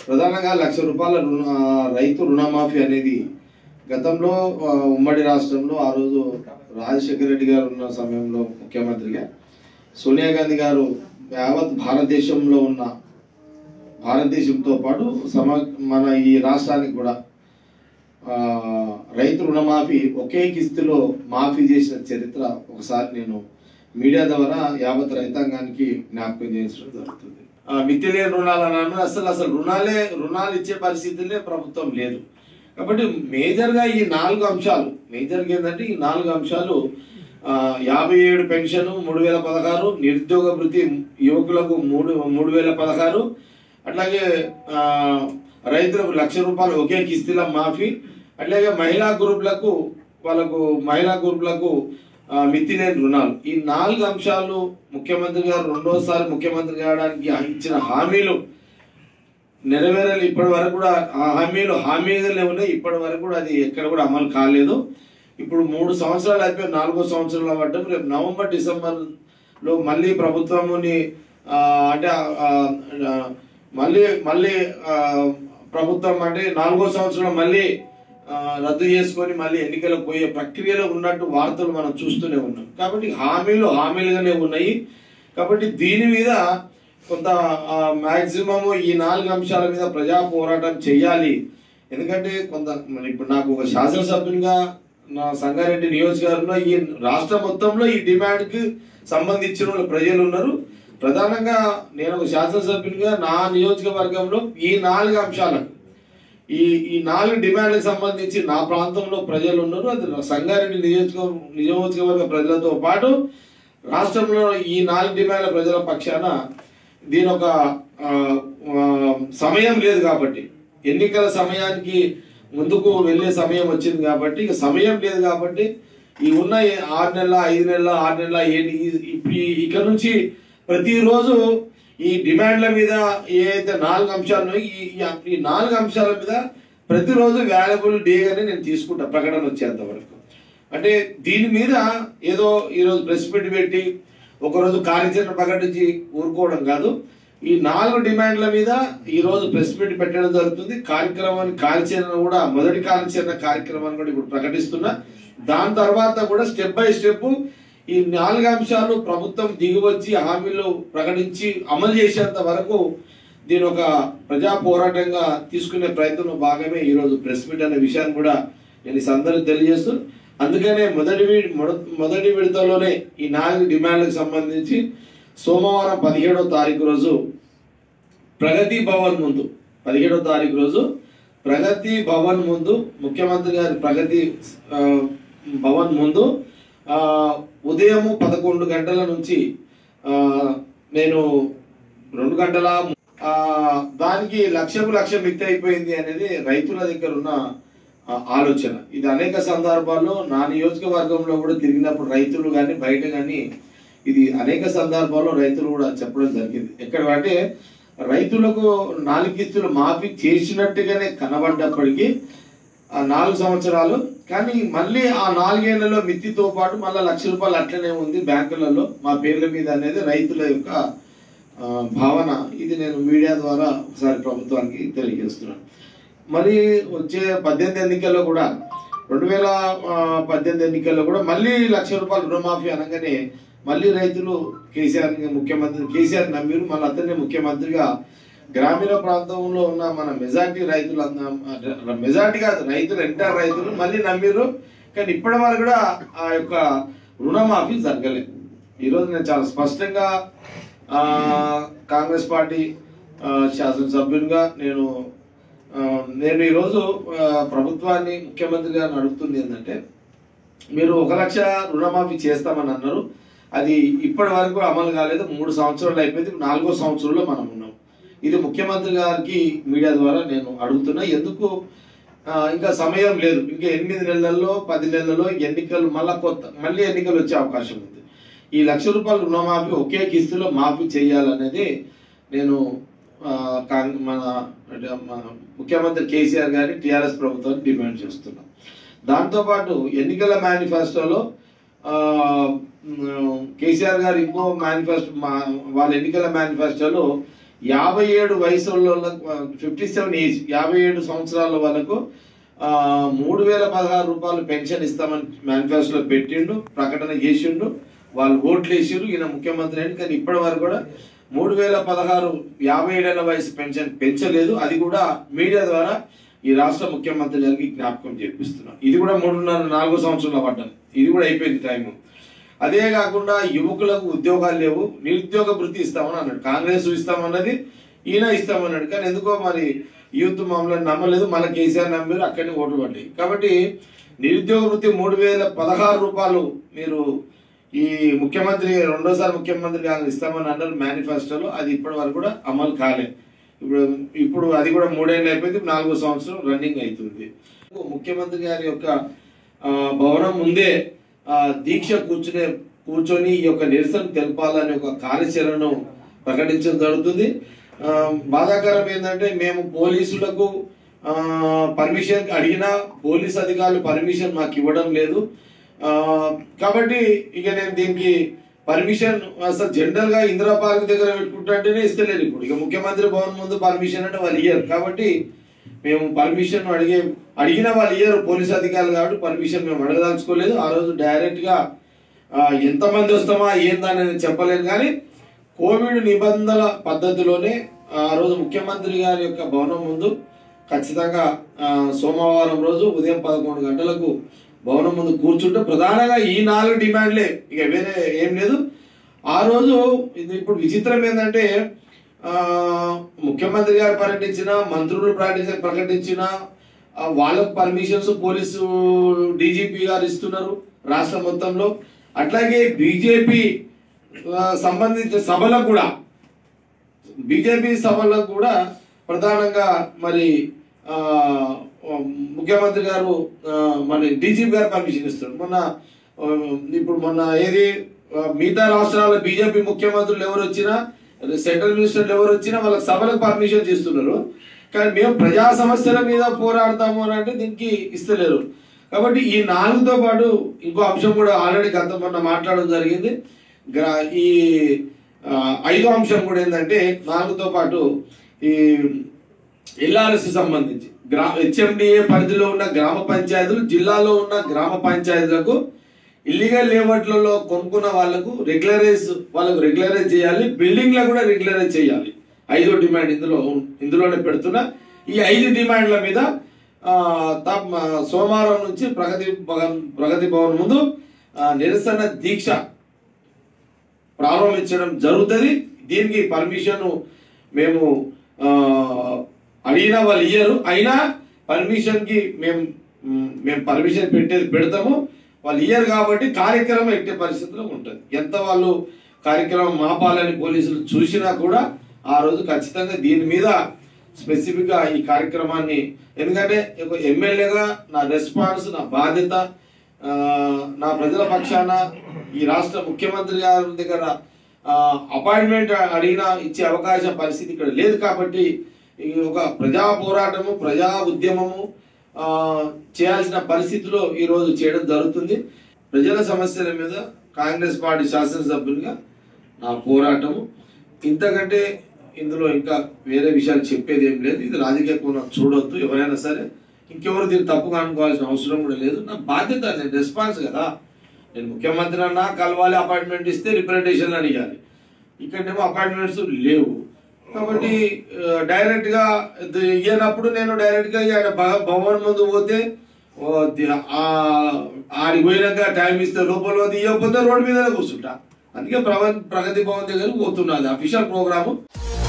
ప్రధానంగా లక్ష రూపాయల రుణ రైతు రుణమాఫీ అనేది గతంలో ఆ, ఉమ్మడి రాష్ట్రంలో ఆ రోజు రాజశేఖర రెడ్డి గారు ఉన్న సమయంలో ముఖ్యమంత్రిగా సోనియా గాంధీ గారు యావత్ భారతదేశంలో ఉన్న భారతదేశంతో పాటు సమ మన ఈ రాష్ట్రానికి కూడా ఆ, రైతు రుణమాఫీ ఒకే కిస్తులో మాఫీ చేసిన చరిత్ర ఒకసారి నేను మీడియా ద్వారా యావత్ రైతాంగానికి జ్ఞాపకం చేయించడం జరుగుతుంది ఆ, మిత్తి లేని రుణాలు అన్నాను అసలు అసలు రుణాలే రుణాలు ఇచ్చే పరిస్థితులే ప్రభుత్వం లేదు కాబట్టి మేజర్గా ఈ నాలుగు అంశాలు మేజర్గా ఏంటంటే ఈ నాలుగు అంశాలు ఆ, యాభై ఏడు పెన్షన్ మూడు వేల పదహారు నిరుద్యోగ వృత్తి యువకులకు మూడు మూడు వేల పదహారు అట్లాగే ఆ, రైతులకు లక్ష రూపాయలు ఒకే కిస్తీల మాఫీ అట్లాగే మహిళా గ్రూపులకు వాళ్ళకు మహిళా గ్రూపులకు ఆ, మిత్తి లేని రుణాలు ఈ నాలుగు అంశాలు ముఖ్యమంత్రి గారు రెండోసారి ముఖ్యమంత్రి కావడానికి ఇచ్చిన హామీలు నెరవేరాలి ఇప్పటి వరకు కూడా ఆ హామీలు హామీగానే ఉన్నాయి ఇప్పటి వరకు కూడా అది ఎక్కడ కూడా అమలు కాలేదు ఇప్పుడు మూడు సంవత్సరాలు అయిపోయి నాలుగో సంవత్సరంలో పడ్డం రేపు నవంబర్ డిసెంబర్ లో మళ్ళీ ప్రభుత్వముని ఆ, అంటే ఆ, ఆ, మళ్ళీ మళ్ళీ ఆ, ప్రభుత్వం అంటే నాలుగో సంవత్సరం మళ్ళీ ఆ, రద్దు చేసుకొని మళ్ళీ ఎన్నికలకు పోయే ప్రక్రియలో ఉన్నట్టు వార్తలు మనం చూస్తూనే ఉన్నాం కాబట్టి హామీలు హామీలుగానే ఉన్నాయి కాబట్టి దీని మీద కొంత మాక్సిమం ఈ నాలుగు అంశాల మీద ప్రజా పోరాటం చేయాలి ఎందుకంటే కొంత మరి ఇప్పుడు నాకు ఒక శాసనసభ్యునిగా నా సంగారెడ్డి నియోజకవర్గంలో ఈ రాష్ట్ర మొత్తంలో ఈ డిమాండ్కి సంబంధించిన వాళ్ళు ప్రజలు ఉన్నారు ప్రధానంగా నేను ఒక శాసనసభ్యునిగా నా నియోజకవర్గంలో ఈ నాలుగు అంశాలకు ఈ ఈ నాలుగు డిమాండ్లకు సంబంధించి నా ప్రాంతంలో ప్రజలు ఉన్నారు అది సంగారెడ్డి నియోజక నియోజకవర్గ ప్రజలతో పాటు రాష్ట్రంలో ఈ నాలుగు డిమాండ్ల ప్రజల పక్షాన దీని ఒక ఆ, ఆ, సమయం లేదు కాబట్టి ఎన్నికల సమయానికి ముందుకు వెళ్ళే సమయం వచ్చింది కాబట్టి ఇక సమయం లేదు కాబట్టి ఈ ఉన్న ఈ ఆరు నెలల ఐదు నెలల ఆరు నెలల ఏంటి ఇక నుంచి ప్రతిరోజు ఈ డిమాండ్ల మీద ఏదైతే నాలుగు అంశాలు ఉన్నాయో, ఈ ఈ- ఈ నాలుగు అంశాల మీద ప్రతిరోజు వాల్యుబుల్ డేగానే నేను తీసుకుంటా ప్రకటన వచ్చేంత వరకు అంటే దీని మీద ఏదో ఈరోజు ప్రెస్ మీట్ పెట్టి ఒకరోజు కార్యాచరణ ప్రకటించి ఊరుకోవడం కాదు ఈ నాలుగు డిమాండ్ల మీద ఈ రోజు ప్రెస్ మీట్ పెట్టడం జరుగుతుంది కార్యక్రమాన్ని కార్యాచరణ కూడా మొదటి కార్యాచరణ కార్యక్రమాన్ని కూడా ఇప్పుడు ప్రకటిస్తున్నా దాని తర్వాత కూడా స్టెప్ బై స్టెప్ ఈ నాలుగు అంశాలు ప్రభుత్వం దిగివచ్చి హామీలు ప్రకటించి అమలు చేసేంత వరకు దీని ఒక ప్రజా పోరాటంగా తీసుకునే ప్రయత్నంలో భాగమే ఈ రోజు ప్రెస్ మీట్ అనే విషయాన్ని కూడా నేను ఈ సందర్భంగా తెలియజేస్తూ అందుకనే మొదటి వి- మొద- మొదటి విడతలోనే ఈ నాలుగు డిమాండ్లకు సంబంధించి సోమవారం పదిహేడో తారీఖు రోజు ప్రగతి భవన్ ముందు పదిహేడో తారీఖు రోజు ప్రగతి భవన్ ముందు ముఖ్యమంత్రి గారి ప్రగతి ఆ, భవన్ ముందు ఆ, ఉదయం పదకొండు గంటల నుంచి ఆ, నేను రెండు గంటల ఆ, దానికి లక్షకు లక్ష మిత్తి అయిపోయింది అనేది రైతుల దగ్గర ఉన్న ఆ, ఆలోచన ఇది అనేక సందర్భాల్లో నా నియోజకవర్గంలో కూడా తిరిగినప్పుడు రైతులు కానీ బయట కానీ ఇది అనేక సందర్భాల్లో రైతులు కూడా చెప్పడం జరిగింది ఎక్కడ అంటే రైతులకు నాలుగు కిస్తులు మాఫీ చేసినట్టుగానే కనబడ్డప్పటికీ ఆ నాలుగు సంవత్సరాలు కానీ మళ్ళీ ఆ నాలుగేళ్లలో మిత్తితో పాటు మళ్ళీ లక్ష రూపాయలు అట్లనే ఉంది బ్యాంకులలో మా పేర్ల మీద అనేది రైతుల యొక్క ఆ, భావన ఇది నేను మీడియా ద్వారా ఒకసారి ప్రభుత్వానికి తెలియజేస్తున్నాను మరి వచ్చే పద్దెనిమిది ఎన్నికల్లో కూడా రెండు వేల ఆ, పద్దెనిమిది ఎన్నికల్లో కూడా మళ్ళీ లక్ష రూపాయలు రుణమాఫీ అనగానే మళ్ళీ రైతులు కేసీఆర్ ని ముఖ్యమంత్రి కేసీఆర్ నమ్మిరు మళ్ళీ అతన్ని ముఖ్యమంత్రిగా గ్రామీణ ప్రాంతంలో ఉన్న మన మెజార్టీ రైతులు అన్న- మెజార్టీ కాదు రైతులు ఎంటర్ రైతులు మళ్ళీ నమ్మిరు కానీ ఇప్పటి వరకు కూడా ఆ యొక్క రుణమాఫీ జరగలేదు ఈరోజు నేను చాలా స్పష్టంగా ఆ, కాంగ్రెస్ పార్టీ ఆ, శాసనసభ్యునిగా నేను ఆ, నేను ఈరోజు ఆ, ప్రభుత్వాన్ని ముఖ్యమంత్రి గారిని అడుగుతుంది ఏంటంటే మీరు ఒక లక్ష రుణమాఫీ చేస్తామని అన్నారు అది ఇప్పటి వరకు అమలు కాలేదు మూడు సంవత్సరాలు అయిపోయింది నాలుగో సంవత్సరంలో మనం ఉన్నాం ఇది ముఖ్యమంత్రి గారికి మీడియా ద్వారా నేను అడుగుతున్నా ఎందుకు ఆ, ఇంకా సమయం లేదు ఇంకా ఎనిమిది నెలల్లో పది నెలల్లో ఎన్నికలు మళ్ళా కొత్త మళ్ళీ ఎన్నికలు వచ్చే అవకాశం ఉంది ఈ లక్ష రూపాయల రుణమాఫీ ఒకే కిస్తులో మాఫీ చేయాలనేది నేను ఆ, కాంగ్- మన అంటే మన ముఖ్యమంత్రి కేసీఆర్ గారి టిఆర్ఎస్ ప్రభుత్వాన్ని డిమాండ్ చేస్తున్నాం దాంతోపాటు ఎన్నికల మేనిఫెస్టోలో ఆ, మ్, కేసీఆర్ గారు ఇంకో మేనిఫెస్టో వాళ్ళ ఎన్నికల మేనిఫెస్టోలో యాభై ఏడు వయసు ఫిఫ్టీ సెవెన్ ఏజ్ యాభై ఏడు సంవత్సరాల వాళ్ళకు ఆ, మూడు వేల పదహారు రూపాయలు పెన్షన్ ఇస్తామని మేనిఫెస్టోలో పెట్టిండు ప్రకటన చేసిండు వాళ్ళు ఓట్లు వేసిండు ఈయన ముఖ్యమంత్రి అని కానీ ఇప్పటి వరకు కూడా మూడు వేల పదహారు యాభై ఏడేళ్ల వయసు పెన్షన్ పెంచలేదు అది కూడా మీడియా ద్వారా ఈ రాష్ట్ర ముఖ్యమంత్రి గారికి జ్ఞాపకం చేపిస్తున్నాం ఇది కూడా మూడున్నర నాలుగో సంవత్సరంలో పడ్డాను ఇది కూడా అయిపోయింది టైం అదే కాకుండా యువకులకు ఉద్యోగాలు లేవు నిరుద్యోగ వృత్తి ఇస్తామని అన్నాడు కాంగ్రెస్ ఇస్తామన్నది ఈయన ఇస్తామన్నాడు కానీ ఎందుకో మరి యూత్ మమ్మల్ని నమ్మలేదు మన కేసీఆర్ నమ్మారు అక్కడిని ఓట్లు పడ్డాయి కాబట్టి నిరుద్యోగ వృత్తి మూడు వేల పదహారు రూపాయలు మీరు ఈ ముఖ్యమంత్రి రెండోసారి ముఖ్యమంత్రి గారు ఇస్తామని అన్నారు మేనిఫెస్టోలో అది ఇప్పటి వరకు కూడా అమలు కాలే ఇప్పుడు ఇప్పుడు అది కూడా మూడేళ్ళు అయిపోయింది ఇప్పుడు నాలుగో సంవత్సరం రన్నింగ్ అవుతుంది ముఖ్యమంత్రి గారి యొక్క ఆ, భవనం ముందే ఆ, దీక్ష కూర్చునే కూర్చొని ఈ యొక్క నిరసన తెలపాలని ఒక కార్యాచరణను ప్రకటించడం జరుగుతుంది ఆ, బాధాకరం ఏంటంటే మేము పోలీసులకు పర్మిషన్ అడిగినా పోలీస్ అధికారులు పర్మిషన్ మాకు ఇవ్వడం లేదు ఆ, కాబట్టి ఇక నేను దీనికి పర్మిషన్ అసలు జనరల్ గా ఇందిరా పార్క్ దగ్గర పెట్టుకుంటా అంటేనే ఇస్తలేదు ఇప్పుడు ఇక ముఖ్యమంత్రి భవన్ ముందు పర్మిషన్ అంటే వాళ్ళు ఇయ్యరు కాబట్టి మేము పర్మిషన్ అడిగే అడిగిన వాళ్ళు ఇయ్యరు పోలీస్ అధికారులు కాబట్టి పర్మిషన్ మేము అడగదలుచుకోలేదు ఆ రోజు డైరెక్ట్ గా ఆ, ఎంతమంది వస్తామా ఏందనేది చెప్పలేను కానీ కోవిడ్ నిబంధనల పద్ధతిలోనే ఆ రోజు ముఖ్యమంత్రి గారి యొక్క భవనం ముందు ఖచ్చితంగా ఆ, సోమవారం రోజు ఉదయం పదకొండు గంటలకు భవనం ముందు కూర్చుంటే ప్రధానంగా ఈ నాలుగు డిమాండ్లే ఇక వేరే ఏం లేదు ఆ రోజు ఇది ఇప్పుడు విచిత్రం ఏంటంటే ఆ, ముఖ్యమంత్రి గారు పర్యటించిన మంత్రులు ప్రకటించిన ప్రకటించిన ఆ, వాళ్ళకు పర్మిషన్స్ పోలీసు డీజీపీ గారు ఇస్తున్నారు రాష్ట్ర మొత్తంలో అట్లాగే బీజేపీ సంబంధించిన సభలకు కూడా బీజేపీ సభలకు కూడా ప్రధానంగా మరి ఆ, ముఖ్యమంత్రి గారు ఆ, మరి డీజీపీ గారు పర్మిషన్ ఇస్తారు మొన్న ఆ, ఇప్పుడు మొన్న ఏది ఆ, మిగతా రాష్ట్రాల బీజేపీ ముఖ్యమంత్రులు ఎవరు వచ్చినా సెంట్రల్ మినిస్టర్లు ఎవరు వచ్చినా వాళ్ళకి సభలకు పర్మిషన్ చేస్తున్నారు కానీ మేము ప్రజా సమస్యల మీద పోరాడతాము అని అంటే దీనికి ఇస్తలేరు కాబట్టి ఈ నాలుగుతో పాటు ఇంకో అంశం కూడా ఆల్రెడీ గత మొన్న మాట్లాడడం జరిగింది గ్రా- ఈ ఆ, ఐదో అంశం కూడా ఏంటంటే నాలుగుతో పాటు ఈ ఎల్ఆర్ఎస్ సంబంధించి గ్రా హెచ్ఎండిఏ పరిధిలో ఉన్న గ్రామ పంచాయతీలు జిల్లాలో ఉన్న గ్రామ పంచాయతీలకు ఇల్లీగల్ లేఅవుట్లలో కొనుక్కున్న వాళ్ళకు రెగ్యులరైజ్ వాళ్ళకు రెగ్యులరైజ్ చేయాలి బిల్డింగ్ లో కూడా రెగ్యులరైజ్ చేయాలి ఐదో డిమాండ్ ఇందులో ఇందులోనే పెడుతున్నా ఈ ఐదు డిమాండ్ల మీద ఆ, తప్ప సోమవారం నుంచి ప్రగతి భవన్ ప్రగతి భవన్ ముందు ఆ, నిరసన దీక్ష ప్రారంభించడం జరుగుతుంది దీనికి పర్మిషన్ మేము ఆ, అడిగిన వాళ్ళు ఇయ్యరు అయినా పర్మిషన్ కి మేము మ్, మేము పర్మిషన్ పెట్టేది పెడతాము వాళ్ళు ఇయ్యరు కాబట్టి కార్యక్రమం ఎట్టే పరిస్థితిలో ఉంటుంది ఎంత వాళ్ళు కార్యక్రమం మాపాలని పోలీసులు చూసినా కూడా ఆ రోజు ఖచ్చితంగా దీని మీద స్పెసిఫిక్ గా ఈ కార్యక్రమాన్ని ఎందుకంటే ఒక ఎమ్మెల్యేగా నా రెస్పాన్స్ నా బాధ్యత ఆ, నా ప్రజల పక్షాన ఈ రాష్ట్ర ముఖ్యమంత్రి గారి దగ్గర అపాయింట్మెంట్ అడిగినా ఇచ్చే అవకాశం పరిస్థితి ఇక్కడ లేదు కాబట్టి ఈ ఒక ప్రజా పోరాటము ప్రజా ఉద్యమము ఆ, చేయాల్సిన పరిస్థితిలో ఈ రోజు చేయడం జరుగుతుంది ప్రజల సమస్యల మీద కాంగ్రెస్ పార్టీ శాసనసభ్యునిగా నా పోరాటము ఇంతకంటే ఇందులో ఇంకా వేరే విషయాలు చెప్పేది ఏం లేదు ఇది రాజకీయ కోణం చూడొద్దు ఎవరైనా సరే ఇంకెవరు దీన్ని తప్పుగా అనుకోవాల్సిన అవసరం కూడా లేదు నా బాధ్యత నేను రెస్పాన్స్ కదా నేను ముఖ్యమంత్రి అన్నా కలవాలి అపాయింట్మెంట్ ఇస్తే రిప్రజెంటేషన్ అని ఇవ్వాలి ఇక్కడేమో అపాయింట్మెంట్స్ లేవు కాబట్టి ఆ, డైరెక్ట్ గా ఇది ఇయ్యనప్పుడు నేను డైరెక్ట్ గా ఈడ భ- భవన్ ముందు పోతే ఓ ది- ఆ ఆడికి పోయినాక టైం ఇస్తే లోపల పోతే ఇవ్వకపోతే రోడ్డు మీదనే కూర్చుంటా అందుకే ప్రగతి ప్రగతి భవన్ దగ్గర పోతున్నది అఫీషియల్ ప్రోగ్రాము